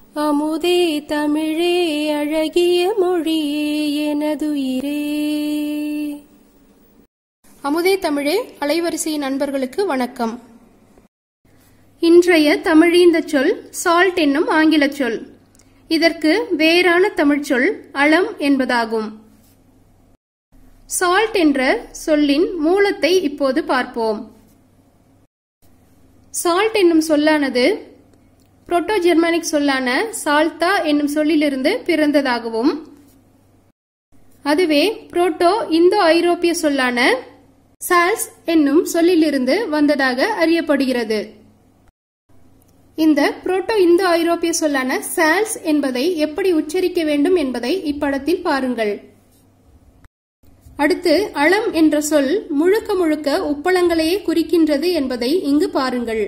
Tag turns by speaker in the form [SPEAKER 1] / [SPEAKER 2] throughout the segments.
[SPEAKER 1] அமுதே தமிழே அழகிய மொழியே எனதுயிரே அமுதே தமிழே அலைவரிசை நண்பர்களுக்கு வணக்கம் இன்றைய தமிழீந்த சொல் சால்ட் என்னும் ஆங்கிலச் சொல் இதற்கு வேறான தமிழ்ச்சொல் அளம் என்பதாகும் சால்ட் என்ற சொல்லின் மூலத்தை இப்போது பார்ப்போம் சால்ட் என்னும் சொல்லானது புரோட்டோ ஜெர்மானிக் சொல்லான சால்தா என்னும் சொல்லிலிருந்து பிறந்ததாகவும் அதுவே புரோட்டோ இந்தோ ஐரோப்பிய சொல்லான சால்ஸ் என்னும் சொல்லிலிருந்து வந்ததாக அறியப்படுகிறது இந்த புரோட்டோ இந்தோ ஐரோப்பிய சொல்லான சால்ஸ் என்பதை எப்படி உச்சரிக்க வேண்டும் என்பதை இப்படத்தில் பாருங்கள் அடுத்து அளம் என்ற சொல் முழுக்க முழுக்க உப்பளங்களையே குறிக்கின்றது என்பதை இங்கு பாருங்கள்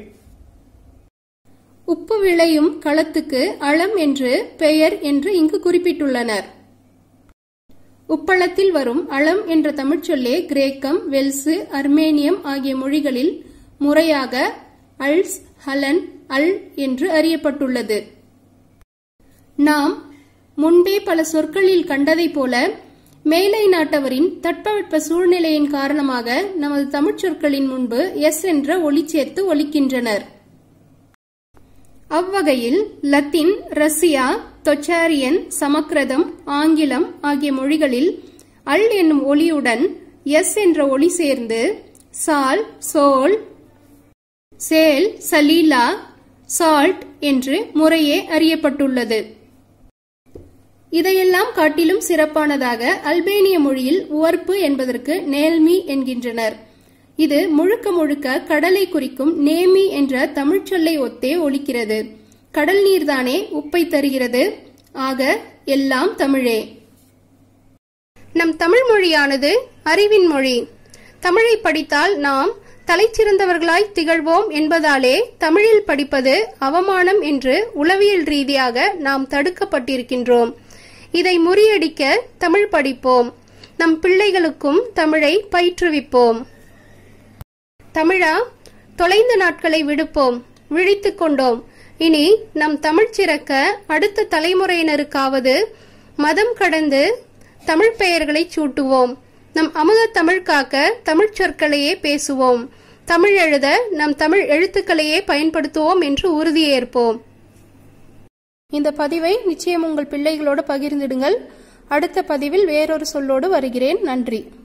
[SPEAKER 1] உப்பு விளையும் களத்துக்கு அளம் என்று பெயர் என்று இங்கு குறிப்பிட்டுள்ளனர் உப்பளத்தில் வரும் அளம் என்ற தமிழ்ச்சொல்லே கிரேக்கம் வெல்சு அர்மேனியம் ஆகிய மொழிகளில் முறையாக அல்ஸ் ஹலன் அல் என்று அறியப்பட்டுள்ளது நாம் முன்பே பல சொற்களில் கண்டதைப் போல மேலை நாட்டவரின் தட்பவெட்ப சூழ்நிலையின் காரணமாக நமது தமிழ்ச் சொற்களின் முன்பு எஸ் என்ற ஒலி சேர்த்து ஒலிக்கின்றனர் அவ்வகையில் லத்தீன் ரஷ்யா தொச்சாரியன் சமக்கிரதம் ஆங்கிலம் ஆகிய மொழிகளில் அல் என்னும் ஒலியுடன் எஸ் என்ற ஒலி சேர்ந்து சால் சோல் சேல் சலீலா சால்ட் என்று முறையே அறியப்பட்டுள்ளது இதையெல்லாம் காட்டிலும் சிறப்பானதாக அல்பேனிய மொழியில் உவர்ப்பு என்பதற்கு நேல்மி என்கின்றனர் இது முழுக்க முழுக்க கடலை குறிக்கும் நேமி என்ற தமிழ்ச்சொல்லை ஒத்தே ஒலிக்கிறது கடல் நீர்தானே உப்பை தருகிறது ஆக எல்லாம் தமிழே நம் தமிழ் மொழியானது அறிவின் மொழி தமிழை படித்தால் நாம் தலைச்சிறந்தவர்களாய் திகழ்வோம் என்பதாலே தமிழில் படிப்பது அவமானம் என்று உளவியல் ரீதியாக நாம் தடுக்கப்பட்டிருக்கின்றோம் இதை முறியடிக்க தமிழ் படிப்போம் நம் பிள்ளைகளுக்கும் தமிழை பயிற்றுவிப்போம் தமிழா தொலைந்த நாட்களை விடுப்போம் விழித்துக் கொண்டோம் இனி நம் தமிழ் சிறக்க அடுத்த தலைமுறையினருக்காவது மதம் கடந்து தமிழ் பெயர்களை சூட்டுவோம் நம் அமுத தமிழ் காக்க தமிழ் சொற்களையே பேசுவோம் தமிழ் எழுத நம் தமிழ் எழுத்துக்களையே பயன்படுத்துவோம் என்று உறுதியேற்போம் இந்த பதிவை நிச்சயம் உங்கள் பிள்ளைகளோடு பகிர்ந்திடுங்கள் அடுத்த பதிவில் வேறொரு சொல்லோடு வருகிறேன் நன்றி